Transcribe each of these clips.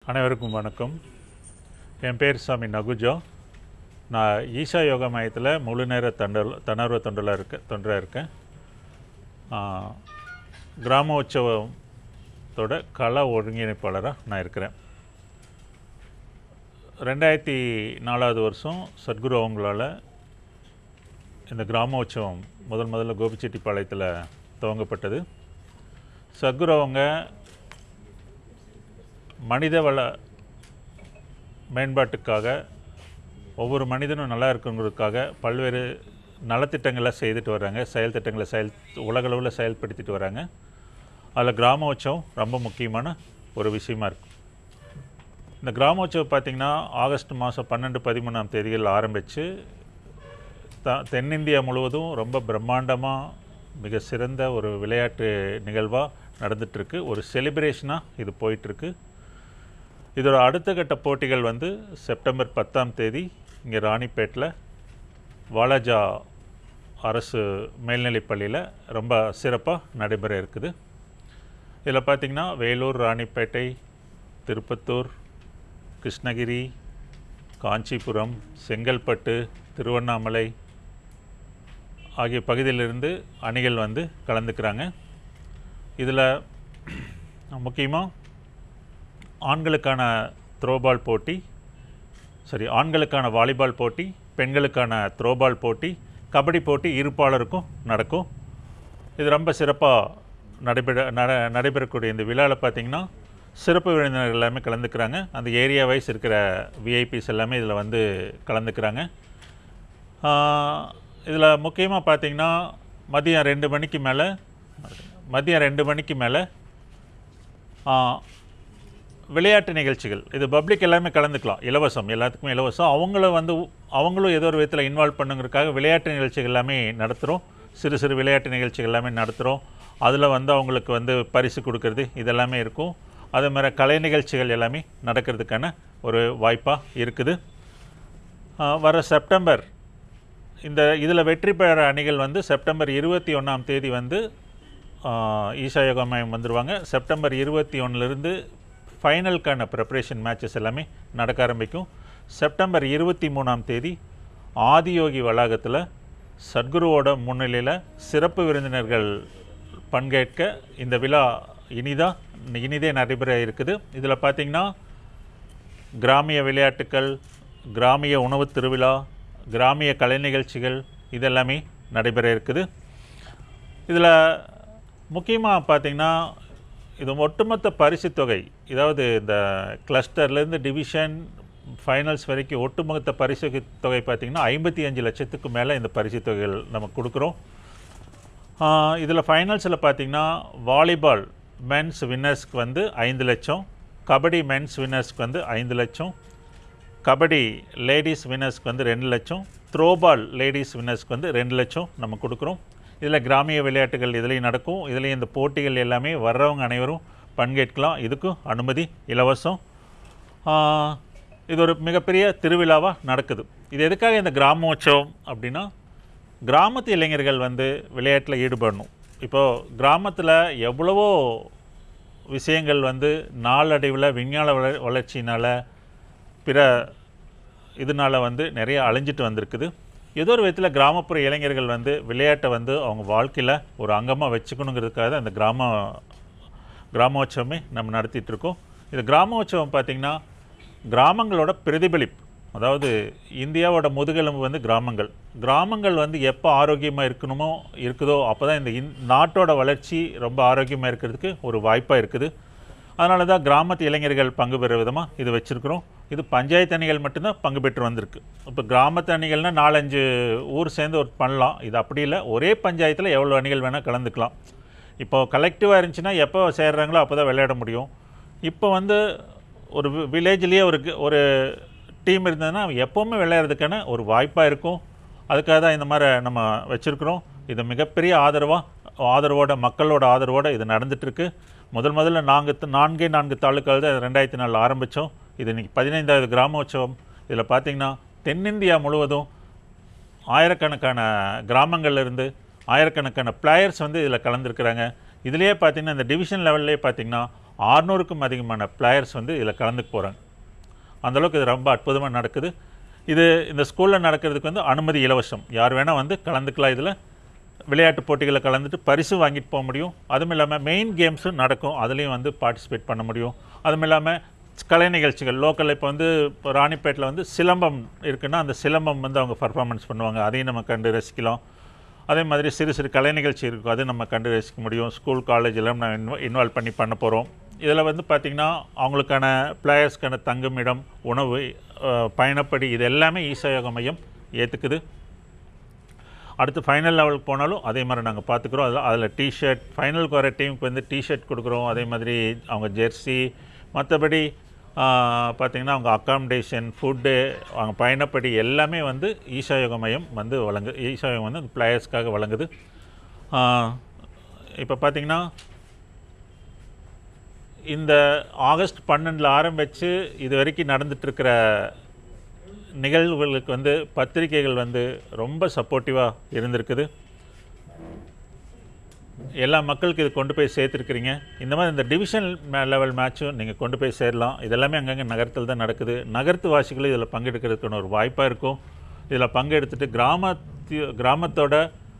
அனைவருக்கும் வணக்கம் என் பேர் சாமி நகுஜோ நான் ஈஷா யோகா மையத்தில் முழு நேர தண்டல் தனர்வ தொண்டலாக இருக்க தொண்டராக இருக்கேன் ஆ, கிராம உற்சவத்தோட கள ஒருங்கிணைப்பாளராக நான் இருக்கிறேன் ரெண்டாயிரத்தி நாலாவது வருஷம் சத்குரு அவங்களால இந்த கிராம உற்சவம் முதல் முதல்ல கோபிச்செட்டிப்பாளையத்தில் துவங்கப்பட்டது சத்குரு அவங்க மனிதவள மேம்பாட்டுக்காக ஒவ்வொரு மனிதனும் நல்லா இருக்குங்கிறதுக்காக பல்வேறு நலத்திட்டங்களை செய்துட்டு வராங்க செயல் திட்டங்களை செயல் உலகளவில் செயல்படுத்திட்டு வராங்க அதில் கிராம உற்சவம் ரொம்ப முக்கியமான ஒரு விஷயமா இருக்கு இந்த கிராம உற்சவம் பார்த்திங்கன்னா ஆகஸ்ட் மாதம் பன்னெண்டு பதிமூணாம் தேதிகள் ஆரம்பித்து த தென்னிந்தியா முழுவதும் ரொம்ப பிரம்மாண்டமாக மிக சிறந்த ஒரு விளையாட்டு நிகழ்வாக நடந்துகிட்ருக்கு ஒரு செலிப்ரேஷனாக இது போயிட்டுருக்கு இதோட அடுத்த கட்ட போட்டிகள் வந்து செப்டம்பர் பத்தாம் தேதி இங்கே ராணிப்பேட்டில் வாலாஜா அரசு மேல்நிலைப் பள்ளியில் ரொம்ப சிறப்பாக நடைபெற இருக்குது இதில் பார்த்திங்கன்னா வேலூர் ராணிப்பேட்டை திருப்பத்தூர் கிருஷ்ணகிரி காஞ்சிபுரம் செங்கல்பட்டு திருவண்ணாமலை ஆகிய பகுதியிலிருந்து அணிகள் வந்து கலந்துக்கிறாங்க இதில் முக்கியமாக ஆண்களுக்கான த்ரோபால் போட்டி சரி ஆண்களுக்கான வாலிபால் போட்டி பெண்களுக்கான த்ரோபால் போட்டி கபடி போட்டி இருப்பாளருக்கும் நடக்கும் இது ரொம்ப சிறப்பாக நடைபெற நட நடைபெறக்கூடிய இந்த விழாவில் பார்த்திங்கன்னா சிறப்பு விருந்தினர்கள் எல்லாமே கலந்துக்கிறாங்க அந்த ஏரியா வைஸ் இருக்கிற விஐபிஸ் எல்லாமே இதில் வந்து கலந்துக்கிறாங்க இதில் முக்கியமாக பார்த்தீங்கன்னா மதியம் ரெண்டு மணிக்கு மேலே மதியம் ரெண்டு மணிக்கு மேலே விளையாட்டு நிகழ்ச்சிகள் இது பப்ளிக் எல்லாமே கலந்துக்கலாம் இலவசம் எல்லாத்துக்குமே இலவசம் அவங்கள வந்து அவங்களும் ஏதோ ஒரு விதத்தில் இன்வால்வ் பண்ணுங்கிறதுக்காக விளையாட்டு நிகழ்ச்சிகள் எல்லாமே நடத்துகிறோம் சிறு சிறு விளையாட்டு நிகழ்ச்சிகள் எல்லாமே நடத்துகிறோம் அதில் வந்து அவங்களுக்கு வந்து பரிசு கொடுக்கறது இதெல்லாமே இருக்கும் அதே மாதிரி கலை நிகழ்ச்சிகள் எல்லாமே நடக்கிறதுக்கான ஒரு வாய்ப்பாக இருக்குது ஆ, வர செப்டம்பர் இந்த இதில் வெற்றி பெற அணிகள் வந்து செப்டம்பர் இருபத்தி ஒன்றாம் தேதி வந்து ஆ, ஈஷா யோகா மையம் வந்துடுவாங்க செப்டம்பர் இருபத்தி ஒன்றுலேருந்து ஃபைனலுக்கான ப்ரிப்பரேஷன் மேட்சஸ் எல்லாமே நடக்க ஆரம்பிக்கும் செப்டம்பர் இருபத்தி மூணாம் தேதி ஆதியோகி வளாகத்தில் சத்குருவோட முன்னிலையில் சிறப்பு விருந்தினர்கள் பங்கேற்க இந்த விழா இனிதா இனிதே நடைபெற இருக்குது இதில் பார்த்திங்கன்னா கிராமிய விளையாட்டுக்கள் கிராமிய உணவு திருவிழா கிராமிய கலை நிகழ்ச்சிகள் இதெல்லாமே நடைபெற இருக்குது இதில் முக்கியமாக பார்த்திங்கன்னா இது ஒட்டுமொத்த பரிசுத் தொகை இதாவது இந்த கிளஸ்டர்லேருந்து டிவிஷன் ஃபைனல்ஸ் வரைக்கும் ஒட்டுமொத்த பரிசு தொகை பார்த்திங்கன்னா ஐம்பத்தி அஞ்சு லட்சத்துக்கு மேலே இந்த பரிசுத் தொகைகள் நம்ம கொடுக்குறோம் இதில் ஃபைனல்ஸில் பார்த்திங்கன்னா வாலிபால் மென்ஸ் வின்னர்ஸ்க்கு வந்து ஐந்து லட்சம் கபடி மென்ஸ் வின்னர்ஸ்க்கு வந்து ஐந்து லட்சம் கபடி லேடிஸ் வின்னர்ஸ்க்கு வந்து ரெண்டு லட்சம் த்ரோபால் லேடிஸ் வின்னர்ஸ்க்கு வந்து ரெண்டு லட்சம் நம்ம கொடுக்குறோம் இதில் கிராமிய விளையாட்டுகள் இதுலேயும் நடக்கும் இதுலேயும் இந்த போட்டிகள் எல்லாமே வர்றவங்க அனைவரும் பங்கேற்கலாம் இதுக்கும் அனுமதி இலவசம் ஆஹ், இது ஒரு மிகப்பெரிய திருவிழாவாக நடக்குது இது எதுக்காக இந்த கிராமோற்சவம் அப்படின்னா கிராமத்து இளைஞர்கள் வந்து விளையாட்டில் ஈடுபடணும் இப்போது கிராமத்தில் எவ்வளவோ விஷயங்கள் வந்து நாளடைவில் விஞ்ஞான வள வளர்ச்சினால் பிற இதனால் வந்து நிறைய அழிஞ்சிட்டு வந்திருக்குது ஏதோ ஒரு விதத்தில் கிராமப்புற இளைஞர்கள் வந்து விளையாட்டை வந்து அவங்க வாழ்க்கையில் ஒரு அங்கமாக வச்சுக்கணுங்கிறதுக்காக தான் இந்த கிராம கிராமோற்சவமே நம்ம நடத்திட்டு இருக்கோம் இது கிராமோற்சவம் பார்த்திங்கன்னா கிராமங்களோட பிரதிபலிப்பு அதாவது இந்தியாவோட முதுகெலும்பு வந்து கிராமங்கள் கிராமங்கள் வந்து எப்போ ஆரோக்கியமாக இருக்கணுமோ இருக்குதோ அப்போ தான் இந்த இந் நாட்டோட வளர்ச்சி ரொம்ப ஆரோக்கியமாக இருக்கிறதுக்கு ஒரு வாய்ப்பாக இருக்குது அதனால தான் கிராமத்து இளைஞர்கள் பங்கு பெற விதமாக இது வச்சுருக்கிறோம் இது பஞ்சாயத்து அணிகள் மட்டும்தான் பங்கு பெற்று வந்திருக்கு இப்போ கிராமத்து அணிகள்னால் நாலஞ்சு ஊர் சேர்ந்து ஒரு பண்ணலாம் இது அப்படி இல்லை ஒரே பஞ்சாயத்தில் எவ்வளோ அணிகள் வேணால் கலந்துக்கலாம் இப்போ கலெக்டிவாக இருந்துச்சுன்னா எப்போ சேர்றாங்களோ அப்போ தான் விளையாட முடியும் இப்போ வந்து ஒரு வில்லேஜ்லேயே ஒரு க- ஒரு டீம் இருந்ததுன்னா எப்போவுமே விளையாடுறதுக்கான ஒரு வாய்ப்பாக இருக்கும் அதுக்காக தான் இந்த மாதிரி நம்ம வச்சுருக்குறோம் இது மிகப்பெரிய ஆதரவாக ஆதரவோட மக்களோட ஆதரவோட இது நடந்துட்டுருக்கு முதல் முதல்ல நான்கு நான்கே நான்கு தாலுக்கால் தான் ரெண்டாயிரத்தி நாலில் ஆரம்பித்தோம் இது இன்னைக்கு பதினைந்தாவது கிராமோற்சவம் இதில் பார்த்திங்கன்னா தென்னிந்தியா முழுவதும் ஆயிரக்கணக்கான கிராமங்கள்ல இருந்து ஆயிரக்கணக்கான பிளேயர்ஸ் வந்து இதில் கலந்துருக்கிறாங்க இதுலேயே பார்த்தீங்கன்னா இந்த டிவிஷன் லெவல்லே பார்த்தீங்கன்னா ஆறுநூறுக்கும் அதிகமான பிளேயர்ஸ் வந்து இதில் கலந்துக்க போகிறாங்க அந்தளவுக்கு இது ரொம்ப அற்புதமாக நடக்குது இது இந்த ஸ்கூலில் நடக்கிறதுக்கு வந்து அனுமதி இலவசம் யார் வேணால் வந்து கலந்துக்கலாம் இதில் விளையாட்டு போட்டிகளில் கலந்துட்டு பரிசு வாங்கிட்டு போக முடியும் அதுவும் இல்லாமல் மெயின் கேம்ஸும் நடக்கும் அதுலேயும் வந்து பார்ட்டிசிபேட் பண்ண முடியும் அதுவும் இல்லாமல் கலை நிகழ்ச்சிகள் லோக்கலில் இப்போ வந்து இப்போ ராணிப்பேட்டில் வந்து சிலம்பம் இருக்குன்னா அந்த சிலம்பம் வந்து அவங்க பர்ஃபார்மன்ஸ் பண்ணுவாங்க அதையும் நம்ம கண்டு ரசிக்கலாம் அதே மாதிரி சிறு சிறு கலை நிகழ்ச்சி இருக்கும் அது நம்ம கண்டு ரசிக்க முடியும் ஸ்கூல் காலேஜ் எல்லாம் நான் இன்வா இன்வால்வ் பண்ணி பண்ண போகிறோம் இதில் வந்து பார்த்திங்கன்னா அவங்களுக்கான பிளேயர்ஸ்க்கான தங்குமிடம் உணவு அஹ், பயணப்படி இது எல்லாமே ஈசயோக மையம் ஏற்றுக்குது அடுத்து ஃபைனல் லெவலுக்கு போனாலும் அதே மாதிரி நாங்கள் பார்த்துக்குறோம் அதில் அதில் டிஷர்ட் ஃபைனலுக்கு வர டீமுக்கு வந்து டிஷர்ட் கொடுக்குறோம் அதே மாதிரி அவங்க ஜெர்சி மற்றபடி பார்த்திங்கன்னா அவங்க அக்காமடேஷன் ஃபுட்டு அவங்க பயணப்படி எல்லாமே வந்து ஈஷா யோக மையம் வந்து வழங்கு ஈஷா யோகம் வந்து அந்த பிளேயர்ஸ்க்காக வழங்குது இப்போ பார்த்திங்கன்னா இந்த ஆகஸ்ட் பன்னெண்டில் ஆரம்பித்து இது வரைக்கும் நடந்துட்டுருக்கிற நிகழ்வுகளுக்கு வந்து பத்திரிகைகள் வந்து ரொம்ப சப்போர்ட்டிவாக இருந்திருக்குது எல்லா மக்களுக்கு இது கொண்டு போய் சேர்த்துருக்கிறீங்க இந்த மாதிரி இந்த டிவிஷன் லெவல் மேட்சும் நீங்கள் கொண்டு போய் சேரலாம் இதெல்லாமே அங்கங்கே நகரத்தில் தான் நடக்குது நகரத்து வாசிகளும் இதில் பங்கெடுக்கிறதுக்கான ஒரு வாய்ப்பாக இருக்கும் இதில் பங்கெடுத்துட்டு கிராமத்து கிராமத்தோட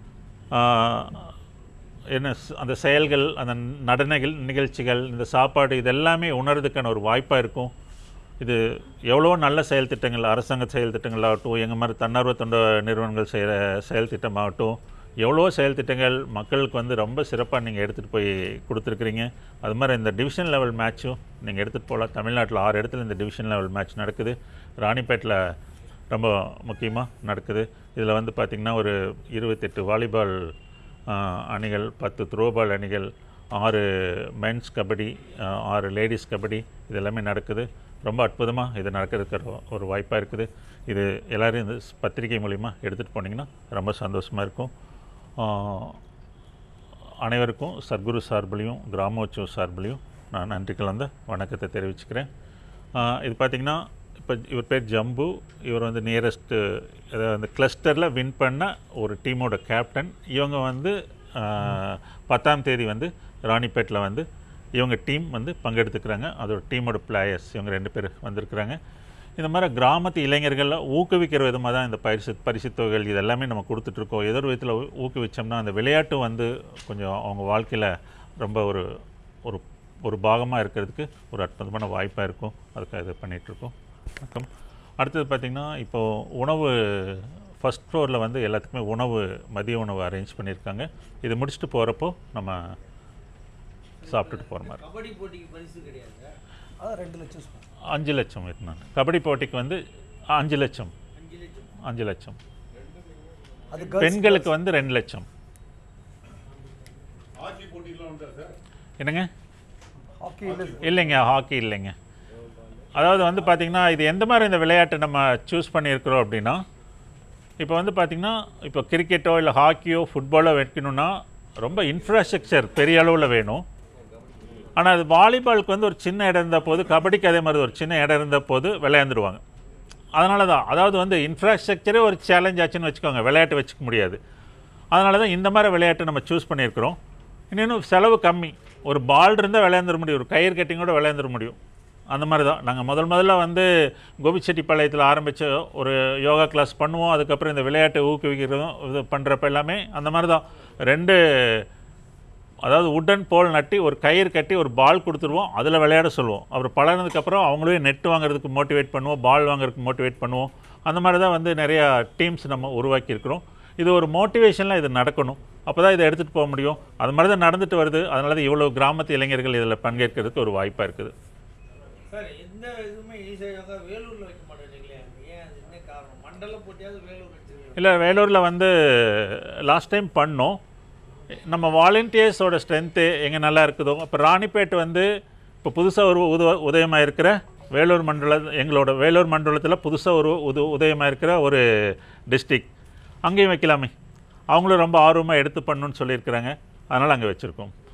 ஆஹ், என்ன ஸ்- அந்த செயல்கள் அந்த நடனங்கள் நிகழ்ச்சிகள் இந்த சாப்பாடு இதெல்லாமே உணர்றதுக்கான ஒரு வாய்ப்பாக இருக்கும் இது எவ்வளோ நல்ல செயல் திட்டங்கள் அரசாங்க செயல் திட்டங்களாகட்டும் எங்கள் மாதிரி தன்னார்வ தொண்டு நிறுவனங்கள் செய்கிற செயல் திட்டமாகட்டும் எவ்வளோ செயல் திட்டங்கள் மக்களுக்கு வந்து ரொம்ப சிறப்பாக நீங்கள் எடுத்துகிட்டு போய் கொடுத்துருக்குறீங்க அது மாதிரி இந்த டிவிஷன் லெவல் மேட்சும் நீங்கள் எடுத்துகிட்டு போகலாம் தமிழ்நாட்டில் ஆறு இடத்துல இந்த டிவிஷன் லெவல் மேட்ச் நடக்குது ராணிப்பேட்டில் ரொம்ப முக்கியமாக நடக்குது இதில் வந்து பார்த்திங்கன்னா ஒரு இருபத்தெட்டு வாலிபால் ஆஹ், அணிகள் பத்து த்ரோபால் அணிகள் ஆறு மென்ஸ் கபடி ஆஹ், ஆறு லேடிஸ் கபடி இது எல்லாமே நடக்குது ரொம்ப அற்புதமாக இது நடக்கிறதுக்கு ஒரு- ஒரு வாய்ப்பாக இருக்குது இது எல்லோரும் இந்த ஸ்- பத்திரிகை மூலிமா எடுத்துகிட்டு போனீங்கன்னா ரொம்ப சந்தோஷமாக இருக்கும் ஆஹ், அனைவருக்கும் சத்குரு சார்பிலையும் கிராமோற்சவ சார்பிலையும் நான் நன்றி கலந்த வணக்கத்தை தெரிவிச்சுக்கிறேன் ஆஹ், இது பார்த்திங்கன்னா இப்போ இவர் பேர் ஜம்பு இவர் வந்து நியரஸ்ட்டு அதாவது அந்த கிளஸ்டரில் வின் பண்ண ஒரு டீமோட கேப்டன் இவங்க வந்து ஆஹ், பத்தாம் தேதி வந்து ராணிப்பேட்டில் வந்து இவங்க டீம் வந்து பங்கெடுத்துக்கிறாங்க அதோட டீமோட பிளேயர்ஸ் இவங்க ரெண்டு பேர் வந்திருக்கிறாங்க இந்த மாதிரி கிராமத்து இளைஞர்களை ஊக்குவிக்கிற விதமாக தான் இந்த பரிசு பரிசுத் தொகைகள் இது எல்லாமே நம்ம கொடுத்துட்ருக்கோம் ஏதோ ஒரு விதத்தில் ஊ- ஊக்குவிச்சோம்னா அந்த விளையாட்டு வந்து கொஞ்சம் அவங்க வாழ்க்கையில் ரொம்ப ஒரு ஒரு ஒரு பாகமாக இருக்கிறதுக்கு ஒரு அற்புதமான வாய்ப்பாக இருக்கும் அதுக்காக இது பண்ணிகிட்ருக்கோம் வணக்கம் அடுத்தது பார்த்திங்கன்னா இப்போது உணவு ஃபஸ்ட் ஃப்ளோரில் வந்து எல்லாத்துக்குமே உணவு மதிய உணவு அரேஞ்ச் பண்ணியிருக்காங்க இது முடிச்சுட்டு போகிறப்போ நம்ம சாப்பிட்டுட்டு போகிற மாதிரி கபடி போட்டிக்கு பரிசு கிடையாது அதான் ரெண்டு லட்சம் சொன்னேன். அஞ்சு லட்சம் இருந்தாங்க கபடி போட்டிக்கு வந்து அஞ்சு லட்சம் அஞ்சு லட்சம் அஞ்சு லட்சம் அது girls- பெண்களுக்கு வந்து ரெண்டு லட்சம் என்னங்க ஹாக்கி இல்லை சார். இல்லைங்க ஹாக்கி இல்லைங்க அதாவது வந்து பார்த்திங்கன்னா இது எந்த மாதிரி இந்த விளையாட்டை நம்ம சூஸ் பண்ணியிருக்கிறோம் அப்படின்னா இப்போ வந்து பார்த்திங்கன்னா இப்போ கிரிக்கெட்டோ இல்லை ஹாக்கியோ ஃபுட்பாலோ வைக்கணும்னா ரொம்ப இன்ஃப்ராஸ்ட்ரக்சர் பெரிய அளவில் வேணும் ஆனால் அது வாலிபாலுக்கு வந்து ஒரு சின்ன இடம் இருந்த போது கபடிக்கு அதே மாதிரி ஒரு சின்ன இடம் இருந்த போது விளையாண்டுருவாங்க அதனால தான் அதாவது வந்து இன்ஃப்ராஸ்ட்ரக்சரே ஒரு சேலஞ்ச் ஆச்சுன்னு வச்சுக்கோங்க விளையாட்டு வச்சுக்க முடியாது அதனால தான் இந்த மாதிரி விளையாட்டை நம்ம சூஸ் பண்ணியிருக்கிறோம் இன்னும் செலவு கம்மி ஒரு பால் இருந்தால் விளையாந்துட முடியும் ஒரு கயிறு கட்டிங்கூட விளையாந்துட முடியும் அந்த மாதிரி தான் நாங்கள் முதல் முதல்ல வந்து கோபிச்செட்டிப்பாளையத்தில் ஆரம்பித்த ஒரு யோகா கிளாஸ் பண்ணுவோம் அதுக்கப்புறம் இந்த விளையாட்டை ஊக்குவிக்கிறதும் இது பண்ணுறப்ப எல்லாமே அந்த மாதிரி தான் ரெண்டு அதாவது உட்டன் போல் நட்டி ஒரு கயிறு கட்டி ஒரு பால் கொடுத்துருவோம் அதில் விளையாட சொல்லுவோம் அப்புறம் பழனதுக்கப்புறம் அவங்களே நெட் வாங்குறதுக்கு மோட்டிவேட் பண்ணுவோம் பால் வாங்குறதுக்கு மோட்டிவேட் பண்ணுவோம் அந்த மாதிரி தான் வந்து நிறையா டீம்ஸ் நம்ம உருவாக்கியிருக்கிறோம் இது ஒரு மோட்டிவேஷனில் இது நடக்கணும் அப்போ தான் இதை எடுத்துகிட்டு போக முடியும் அது மாதிரி தான் நடந்துட்டு வருது அதனால தான் இவ்வளோ கிராமத்து இளைஞர்கள் இதில் பங்கேற்கிறதுக்கு ஒரு வாய்ப்பாக இருக்குது சார் எந்த இதுவுமே ஈஸியாக வேலூர்ல வைக்க மாட்டேங்கிறீங்களே ஏன் அது என்ன காரணம் மண்டல போட்டியாவது வேலூர் வச்சிருக்கீங்க இல்லை வேலூரில் வந்து லாஸ்ட் டைம் பண்ணோம் நம்ம வாலண்டியர்ஸோட ஸ்ட்ரென்த்து எங்கே நல்லா இருக்குதோ இப்போ ராணிப்பேட் வந்து இப்போ புதுசாக ஒரு உத உதயமாக இருக்கிற வேலூர் மண்டல எங்களோட வேலூர் மண்டலத்தில் புதுசாக ஒரு உது உதயமாக இருக்கிற ஒரு டிஸ்ட்ரிக் அங்கேயும் வைக்கலாமே அவங்களும் ரொம்ப ஆர்வமாக எடுத்து பண்ணணும்னு சொல்லியிருக்கிறாங்க அதனால் அங்கே வச்சுருக்கோம்